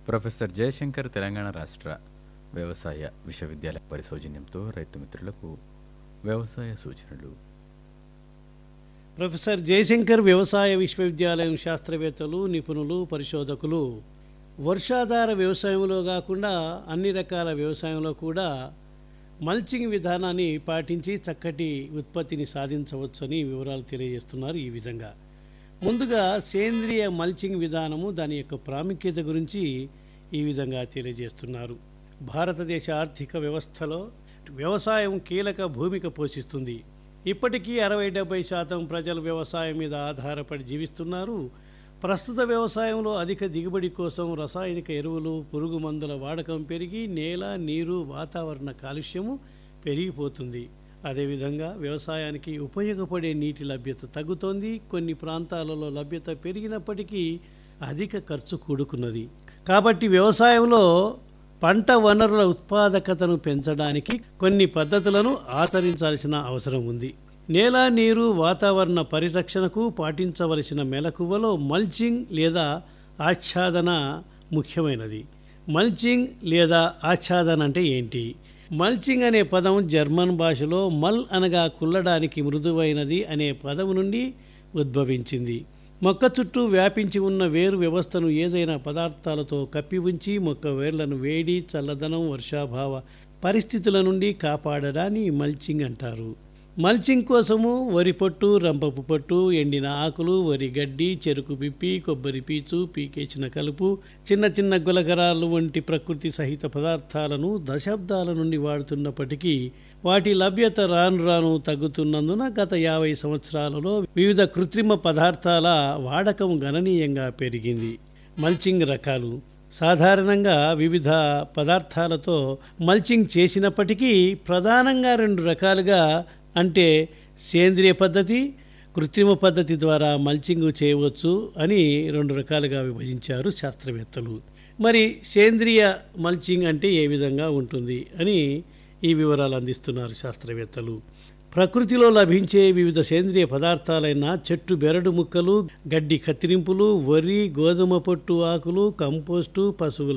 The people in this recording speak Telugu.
ప్రొఫెసర్ జయశంకర్ తెలంగాణ రాష్ట్ర వ్యవసాయ విశ్వవిద్యాలయ పరిశోజన్యంతో రైతు మిత్రులకు వ్యవసాయ సూచనలు ప్రొఫెసర్ జయశంకర్ వ్యవసాయ విశ్వవిద్యాలయం శాస్త్రవేత్తలు నిపుణులు పరిశోధకులు వర్షాధార వ్యవసాయంలో కాకుండా అన్ని రకాల వ్యవసాయంలో కూడా మల్చింగ్ విధానాన్ని పాటించి చక్కటి ఉత్పత్తిని సాధించవచ్చని వివరాలు తెలియజేస్తున్నారు ఈ విధంగా ముందుగా సేంద్రియ మల్చింగ్ విధానము దాని యొక్క ప్రాముఖ్యత గురించి ఈ విధంగా తెలియజేస్తున్నారు భారతదేశ ఆర్థిక వ్యవస్థలో వ్యవసాయం కీలక భూమిక పోషిస్తుంది ఇప్పటికీ అరవై డెబ్బై శాతం ప్రజలు వ్యవసాయం మీద ఆధారపడి జీవిస్తున్నారు ప్రస్తుత వ్యవసాయంలో అధిక దిగుబడి కోసం రసాయనిక ఎరువులు పురుగు మందుల వాడకం పెరిగి నేల నీరు వాతావరణ కాలుష్యము పెరిగిపోతుంది అదేవిధంగా వ్యవసాయానికి ఉపయోగపడే నీటి లభ్యత తగ్గుతోంది కొన్ని ప్రాంతాలలో లభ్యత పెరిగినప్పటికీ అధిక ఖర్చు కూడుకున్నది కాబట్టి వ్యవసాయంలో పంట వనరుల ఉత్పాదకతను పెంచడానికి కొన్ని పద్ధతులను ఆచరించాల్సిన అవసరం ఉంది నేల నీరు వాతావరణ పరిరక్షణకు పాటించవలసిన మెలకువలో మల్చింగ్ లేదా ఆచ్ఛాదన ముఖ్యమైనది మల్చింగ్ లేదా ఆచ్ఛాదన అంటే ఏంటి మల్చింగ్ అనే పదం జర్మన్ భాషలో మల్ అనగా కుల్లడానికి మృదువైనది అనే పదం నుండి ఉద్భవించింది మొక్క చుట్టూ వ్యాపించి ఉన్న వేరు వ్యవస్థను ఏదైనా పదార్థాలతో కప్పి ఉంచి మొక్క వేర్లను వేడి చల్లదనం వర్షాభావ పరిస్థితుల నుండి కాపాడడాన్ని మల్చింగ్ అంటారు మల్చింగ్ కోసము వరి పొట్టు రంపపు పొట్టు ఎండిన ఆకులు వరి గడ్డి చెరుకు పిప్పి కొబ్బరి పీచు పీకేసిన కలుపు చిన్న చిన్న గులకరాలు వంటి ప్రకృతి సహిత పదార్థాలను దశాబ్దాల నుండి వాడుతున్నప్పటికీ వాటి లభ్యత రాను రాను తగ్గుతున్నందున గత యాభై సంవత్సరాలలో వివిధ కృత్రిమ పదార్థాల వాడకం గణనీయంగా పెరిగింది మల్చింగ్ రకాలు సాధారణంగా వివిధ పదార్థాలతో మల్చింగ్ చేసినప్పటికీ ప్రధానంగా రెండు రకాలుగా అంటే సేంద్రియ పద్ధతి కృత్రిమ పద్ధతి ద్వారా మల్చింగ్ చేయవచ్చు అని రెండు రకాలుగా విభజించారు శాస్త్రవేత్తలు మరి సేంద్రియ మల్చింగ్ అంటే ఏ విధంగా ఉంటుంది అని ఈ వివరాలు అందిస్తున్నారు శాస్త్రవేత్తలు ప్రకృతిలో లభించే వివిధ సేంద్రియ పదార్థాలైన చెట్టు బెరడు ముక్కలు గడ్డి కత్తిరింపులు వరి గోధుమ పొట్టు ఆకులు కంపోస్టు పశువుల